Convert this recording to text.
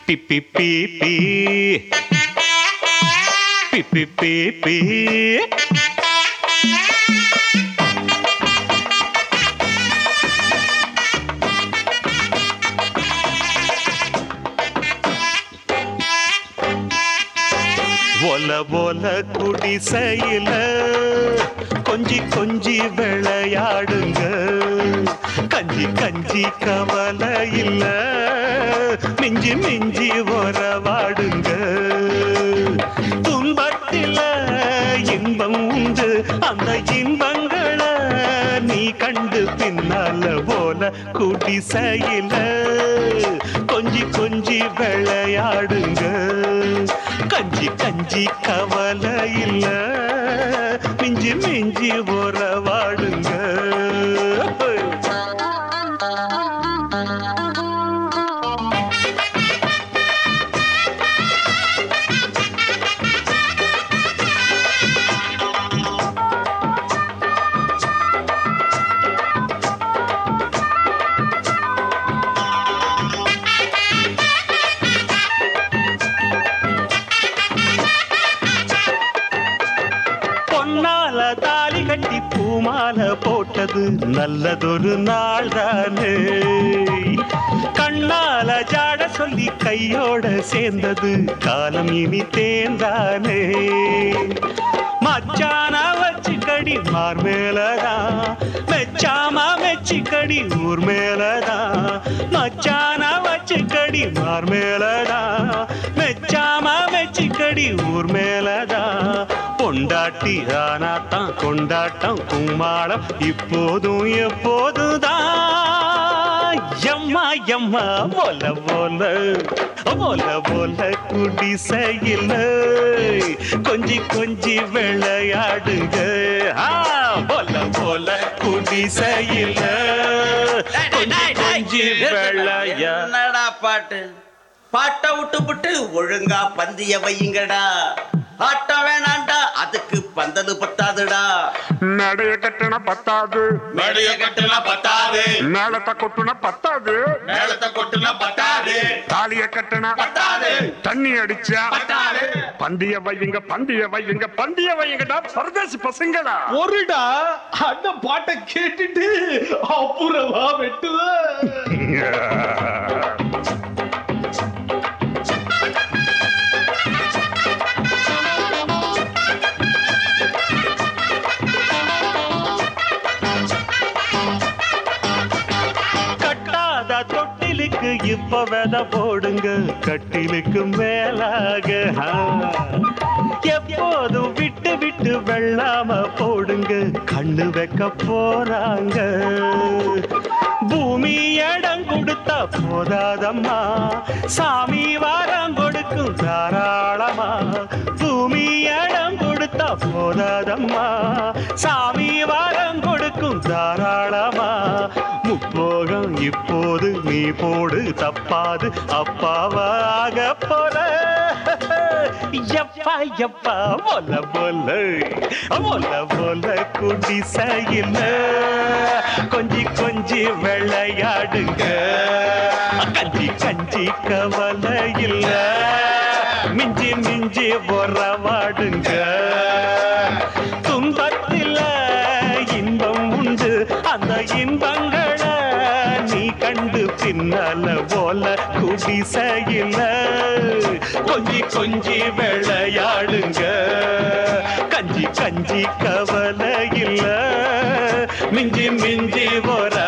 B பி பி பி பி பி பி பி ஒல ஒல குடிசையில கொஞ்சி கொஞ்சி விளையாடுங்க கஞ்சி கஞ்சி கவலை இல்ல மிஞ்சி மிஞ்சி உறவாடுங்க துன்பத்தில இன்பம் உண்டு அந்த இன்பங்களை நீ கண்டு பின்னால போல குடிசையில கொஞ்சி கொஞ்சி விளையாடுங்க கஞ்சி கஞ்சி கவலை இல்ல மிஞ்சி மிஞ்சி உறவாடுங்க பொன்னால தாலி கட்டி பூமால போட்டது நல்லதொரு நாள் தானே கண்ணால ஜாட சொல்லி கையோட சேர்ந்தது காலம் இனி தேர்ந்தானே மச்சான வச்சுக்கடி மார் மேலதான் மெச்சாம மெச்சிக்கடி ஊர் மேலதான் மச்சான வச்சுக்கடி மார் மேலதான் மெச்சாம மெச்சிக்கடி ஊர் மேலதான் பொண்டாட்டி ஆனாத்தான் கொண்டாட்டம் கும்மாளம் இப்போதும் எப்போதுதான் எம்மா எம்மா போல போல போல போல குடிசையில் கொஞ்சி கொஞ்சி விளையாடுங்க ஆ, போல போல குடிசையில் கொஞ்சி கொஞ்சி விளையா என்னடா பாட்டு பாட்டை விட்டு விட்டு ஒழுங்கா பந்திய வையுங்கடா ஆட்டம் வேணாண்டா அதுக்கு பந்தது பத்தாதுடா நடைய கட்டின பத்தாது மேடைய கட்டுனா பத்தாது மேலத்தை கொட்டுன பத்தாது மேளத்தை கொட்டுனா பத்தாது தாலிய கட்டின பத்தாது தண்ணி அடிச்சா பத்தாது பந்திய வையுங்க பந்திய வையுங்க பந்திய வையுங்கடா பரதேசி பசங்களா பொருடா அந்த பாட்டை கேட்டுட்டு அப்புறமா வெட்டுவேன் கட்டாத தொட்டிலுக்கு இப்ப வித போடுங்க கட்டிலுக்கு மேலாக ஆ. எப்போதும் விட்டு விட்டு வெள்ளாம போடுங்க கண்ணு வைக்க போறாங்க பூமி இடம் கொடுத்தா போதாதம்மா சாமி வாரம் கொடுக்கும் தாராளமா பூமி இடம் கொடுத்தா போதாதம்மா சாமி வாரம் கொடுக்கும் தாராளமா முப்போகம் இப்போது நீ போடு தப்பாது அப்பாவாக போல எப்பா எப்பா போல போல போல போல குடிசையில் கொஞ்சி கொஞ்சி விளையாடுங்க கஞ்சி கஞ்சி கவலை இல்ல மிஞ்சி மிஞ்சி உறவாடுங்க துன்பத்தில இன்பம் உண்டு அந்த இன்பங்களை நீ கண்டு பின்னால போல குடிசையில கொஞ்சி கொஞ்சி விளையாடுங்க கஞ்சி கஞ்சி கவலை இல்ல மிஞ்சி மிஞ்சி போற